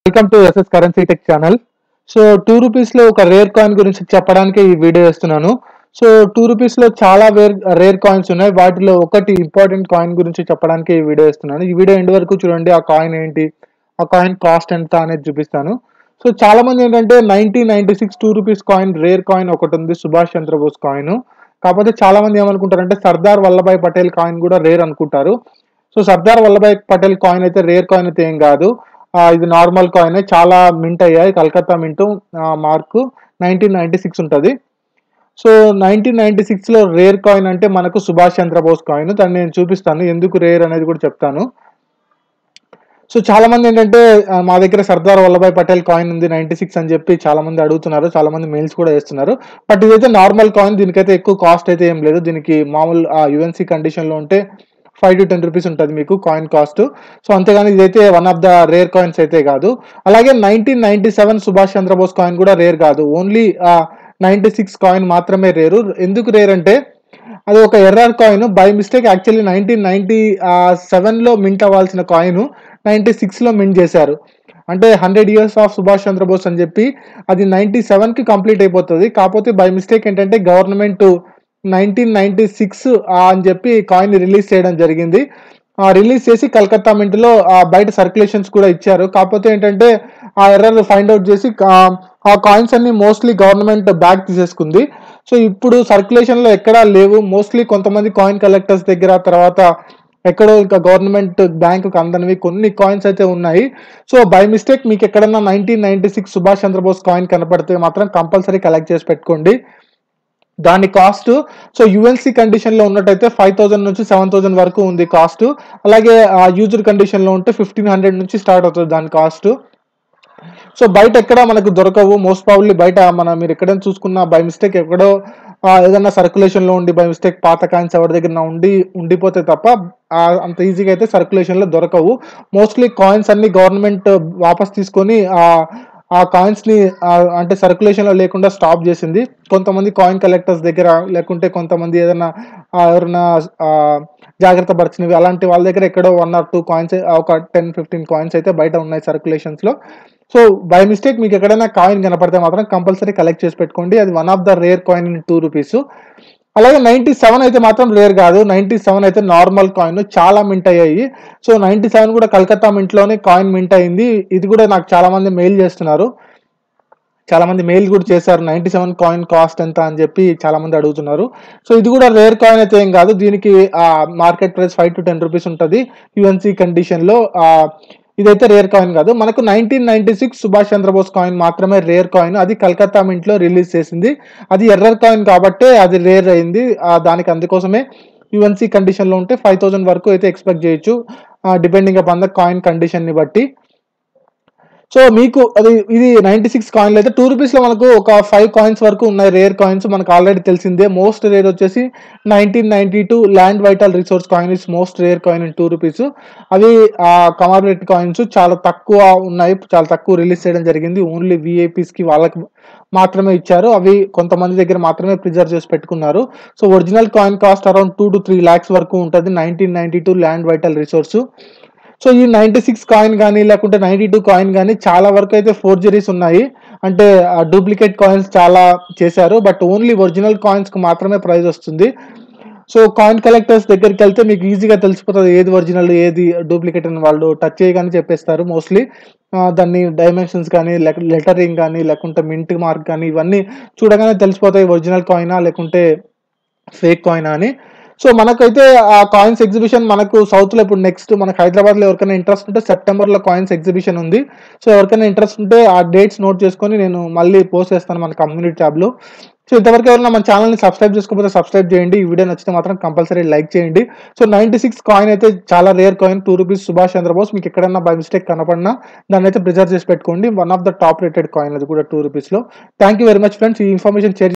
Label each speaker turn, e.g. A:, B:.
A: welcome to SS currency tech channel so two rupees లో ఒక rare coin గురించి చెప్పడానికి ఈ వీడియో చేస్తున్నాను సో టూ రూపీస్ లో చాలా వేర్ రేర్ కాయిన్స్ ఉన్నాయి వాటిలో ఒకటి ఇంపార్టెంట్ కాయిన్ గురించి చెప్పడానికి ఈ వీడియో ఇస్తున్నాను ఈ వీడియో ఎండ్ వరకు చూడండి ఆ కాయిన్ ఏంటి ఆ కాయిన్ కాస్ట్ ఎంత అనేది చూపిస్తాను సో చాలా మంది ఏంటంటే nineteen ninety six two rupees coin rare coin ఒకటి ఉంది సుభాష్ చంద్రబోస్ కాయిన్ కాకపోతే చాలా మంది ఏమనుకుంటారంటే సర్దార్ వల్లభాయ్ పటేల్ కాయిన్ కూడా రేర్ అనుకుంటారు సో సర్దార్ వల్లభాయ్ పటేల్ కాయిన్ అయితే రేర్ కాయిన్ అయితే ఏం కాదు ఆ, ఇది నార్మల్ కాయిన్ చాలా మింట్ అయ్యాయి Calcutta mint mark nineteen ninety six ఉంటుంది సో నైన్టీన్ నైన్టీ సిక్స్లో రేర్ కాయిన్ అంటే మనకు సుభాష్ చంద్రబోస్ కాయిన్ దాన్ని నేను చూపిస్తాను ఎందుకు రేర్ అనేది కూడా చెప్తాను సో చాలా మంది ఏంటంటే ఆ, మా దగ్గర సర్దార్ వల్లభాయ్ పటేల్ కాయిన్ ఉంది నైన్టీ సిక్స్ అని చెప్పి చాలా మంది అడుగుతున్నారు చాలా మంది మెయిల్స్ కూడా వేస్తున్నారు బట్ ఇదైతే నార్మల్ కాయిన్ దీనికైతే ఎక్కువ కాస్ట్ అయితే ఏం లేదు దీనికి మామూలు యుఎన్సీ కండిషన్లో ఉంటే ఫైవ్ టు టెన్ రూపీస్ ఉంటుంది మీకు కాయిన్ కాస్ట్ సో అంతేగాని ఇదైతే one of the rare coins అయితే కాదు అలాగే nineteen ninety seven Subhash Chandrabose coin కూడా రేర్ కాదు ఓన్లీ నైన్టీ సిక్స్ కాయిన్ మాత్రమే రేరు ఎందుకు రేర్ అంటే అది ఒక error coin by mistake actually nineteen ninety సెవెన్లో మింట్ అవ్వాల్సిన కాయిన్ నైన్టీ సిక్స్లో మింట్ చేశారు అంటే hundred years of Subhash Chandrabose అని చెప్పి అది నైన్టీ సెవెన్కి కంప్లీట్ అయిపోతుంది కాకపోతే బై మిస్టేక్ ఏంటంటే గవర్నమెంట్ నైన్టీన్ నైన్టీ సిక్స్ అని చెప్పి కాయిన్ రిలీజ్ చేయడం జరిగింది రిలీజ్ చేసి కలకత్తా మింట్లో బయట సర్క్యులేషన్స్ కూడా ఇచ్చారు కాకపోతే ఏంటంటే ఆ ఎర్రర్ ఫైండ్ అవుట్ చేసి ఆ, ఆ కాయిన్స్ అన్ని మోస్ట్లీ గవర్నమెంట్ బ్యాక్ తీసేసుకుంది సో ఇప్పుడు సర్క్యులేషన్ లో ఎక్కడా లేవు మోస్ట్లీ కొంతమంది కాయిన్ కలెక్టర్స్ దగ్గర తర్వాత ఎక్కడో ఇంకా గవర్నమెంట్ బ్యాంకుకి అందనివి కొన్ని కాయిన్స్ అయితే ఉన్నాయి సో బై మిస్టేక్ మీకు ఎక్కడన్నా nineteen ninety six Subhash Chandrabose coin కనపడితే మాత్రం కంపల్సరీ కలెక్ట్ చేసి పెట్టుకోండి దాని కాస్ట్ సో యుఎన్సి కండిషన్ లో ఉన్నట్టయితే ఫైవ్ థౌసండ్ నుంచి సెవెన్ థౌసండ్ వరకు ఉంది కాస్ట్ అలాగే యూజర్ కండిషన్ లో ఉంటే ఫిఫ్టీన్ హండ్రెడ్ నుంచి స్టార్ట్ అవుతుంది దాని కాస్ట్ సో బయట ఎక్కడ మనకు దొరకవు మోస్ట్ ప్రాబ్లీ బయట మన మీరు ఎక్కడైనా చూసుకున్న బై మిస్టేక్ ఎక్కడో ఆ, ఏదైనా సర్క్యులేషన్ లో ఉండి బై మిస్టేక్ పాత కాయిన్స్ ఎవరి దగ్గర ఉండి ఉండిపోతే తప్ప ఆ, అంత ఈజీగా అయితే సర్క్యులేషన్ లో దొరకవు మోస్ట్లీ కాయిన్స్ అన్ని గవర్నమెంట్ వాపస్ తీసుకొని ఆ ఆ కాయిన్స్ ని ఆ, అంటే సర్క్యులేషన్ లో లేకుండా స్టాప్ చేసింది కొంతమంది కాయిన్ కలెక్టర్స్ దగ్గర లేకుంటే కొంతమంది ఏదైనా ఆ, ఎవరైనా ఆ, జాగ్రత్త పరిచినవి అలాంటి వాళ్ళ దగ్గర ఎక్కడో వన్ ఆర్ టూ కాయిన్స్ ఒక టెన్ ఫిఫ్టీన్ కాయిన్స్ అయితే బయట ఉన్నాయి సర్క్యులేషన్స్ లో సో బై మిస్టేక్ మీకు ఎక్కడైనా కాయిన్ కనపడితే మాత్రం కంపల్సరీ కలెక్ట్ చేసి పెట్టుకోండి అది one of the rare coin in two rupees అలాగే నైన్టీ సెవెన్ అయితే మాత్రం రేర్ కాదు నైన్టీ సెవెన్ అయితే నార్మల్ కాయిన్ చాలా మింట్ అయ్యాయి సో నైన్టీ సెవెన్ కూడా కలకత్తా మింట్లోనే కాయిన్ మింట్ అయింది ఇది కూడా నాకు చాలా మంది మెయిల్ చేస్తున్నారు చాలా మంది మెయిల్ కూడా చేశారు నైన్టీ సెవెన్ కాయిన్ కాస్ట్ ఎంత అని చెప్పి చాలా మంది అడుగుతున్నారు సో ఇది కూడా రేర్ కాయిన్ అయితే ఏం కాదు దీనికి market price five to ten rupees ఉంటుంది యుఎన్సి కండిషన్ లో ఆ, ఇదైతే రేర్ కాయిన్ కాదు మనకు nineteen ninety six Subhash Chandrabose coin మాత్రమే రేర్ కాయిన్ అది కలకత్తా మింట్ లో రిలీజ్ చేసింది అది ఎర్రర్ కాయిన్ కాబట్టే అది రేర్ అయింది ఆ, దానికి అందుకోసమే యుఎన్సి కండిషన్ లో ఉంటే ఫైవ్ థౌసండ్ వరకు అయితే ఎక్స్పెక్ట్ చేయొచ్చు depending upon the coin condition ని బట్టి సో మీకు అది ఇది నైన్టీ సిక్స్ కాయిన్లు అయితే టూ రూపీస్లో మనకు ఒక ఫైవ్ కాయిన్స్ వరకు ఉన్నాయి రేర్ కాయిన్స్ మనకు ఆల్రెడీ తెలిసిందే మోస్ట్ రేర్ వచ్చేసి nineteen ninety two land vital resource coin is most rare coin in two rupees అవి కమార్బిలిటీ కాయిన్స్ చాలా తక్కువ ఉన్నాయి చాలా తక్కువ రిలీజ్ చేయడం జరిగింది ఓన్లీ కి వాళ్ళకి మాత్రమే ఇచ్చారు అవి కొంతమంది దగ్గర మాత్రమే ప్రిజర్వ్ చేసి పెట్టుకున్నారు so original coin cost around two to three lakhs వరకు ఉంటుంది nineteen ninety two land vital resource so ఈ నైన్టీ సిక్స్ కాయిన్ కానీ లేకుంటే నైన్టీ టూ కాయిన్ కానీ చాలా వరకు అయితే ఫోర్జరీస్ ఉన్నాయి అంటే డూప్లికేట్ కాయిన్స్ చాలా చేశారు బట్ ఓన్లీ ఒరిజినల్ కాయిన్స్ కు మాత్రమే ప్రైస్ వస్తుంది సో కాయిన్ కలెక్టర్స్ దగ్గరికి వెళ్తే మీకు ఈజీగా తెలిసిపోతుంది ఏది ఒరిజినల్ ఏది డూప్లికేట్ అని వాళ్ళు టచ్ చేయగానే చెప్పేస్తారు మోస్ట్లీ దాన్ని డైమెన్షన్స్ కానీ లెటరింగ్ కానీ లేకుంటే మింట్ మార్క్ కానీ ఇవన్నీ చూడగానే తెలిసిపోతాయి ఒరిజినల్ కాయినా లేకుంటే ఫేక్ కాయిన్ అని సో మనకైతే ఆ కాయిన్స్ ఎగ్జిబిషన్ మనకు సౌత్ లో ఇప్పుడు నెక్స్ట్ మనకు హైదరాబాద్ లో ఎవరికైనా ఇంట్రెస్ట్ ఉంటే సెప్టెంబర్ లో కాయిన్స్ ఎగ్జిబిషన్ ఉంది సో ఎవరికైనా ఇంట్రెస్ట్ ఉంటే ఆ డేట్స్ నోట్ చేసుకొని నేను మళ్ళీ పోస్ట్ చేస్తాను మన కమ్యూనిటీ ట్యాబ్ లో సో ఇంతవరకు ఎవరైనా మన ఛానల్ని సబ్స్క్రైబ్ చేసుకోకపోతే సబ్స్క్రైబ్ చేయండి ఈ వీడియో నచ్చితే మాత్రం కంపల్సరీ లైక్ చేయండి సో నైన్టీ సిక్స్ కాయిన్ అయితే చాలా rare coin two rupees Subhash Chandrabose మీకు ఎక్కడైనా బై మిస్టేక్ కనపడినా దాన్ని అయితే ప్రిజర్వ్ చేసి పెట్టుకోండి one of the top rated coin అది కూడా టూ రూపీస్లో thank you very much friends ఈ ఇన్ఫర్మేషన్ షేర్